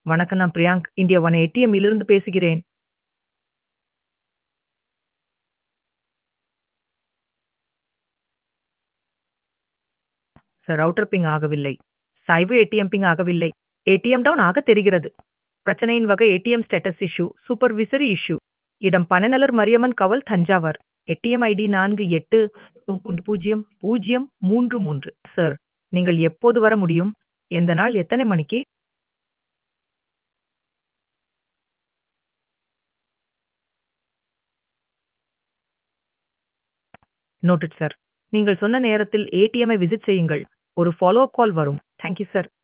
வணக்கம் நான் பிரியாங்க் India one ATM இலிருந்து பேசுகிறேன் சார் ரவுட்டர் பிங் ஆகவில்லை சைவ ஏடிஎம் பிங் ஆகவில்லை ஏடிஎம் டவுன் ஆக தெரிகிறது பிரச்சனையின் வகை ATM status issue supervisory issue இடம் பனநல்லூர் மரியம்மன் கவல் தஞ்சாவூர் ஏடிஎம் ஐடி நான்கு எட்டு பூஜ்ஜியம் பூஜ்ஜியம் மூன்று மூன்று சார் நீங்கள் எப்போது வர முடியும் எந்த நாள் எத்தனை மணிக்கு நோட்டட் சார் நீங்கள் சொன்ன நேரத்தில் ஏடிஎம்ஐ விசிட் செய்யுங்கள் ஒரு ஃபாலோ அப் கால் வரும் தேங்க்யூ சார்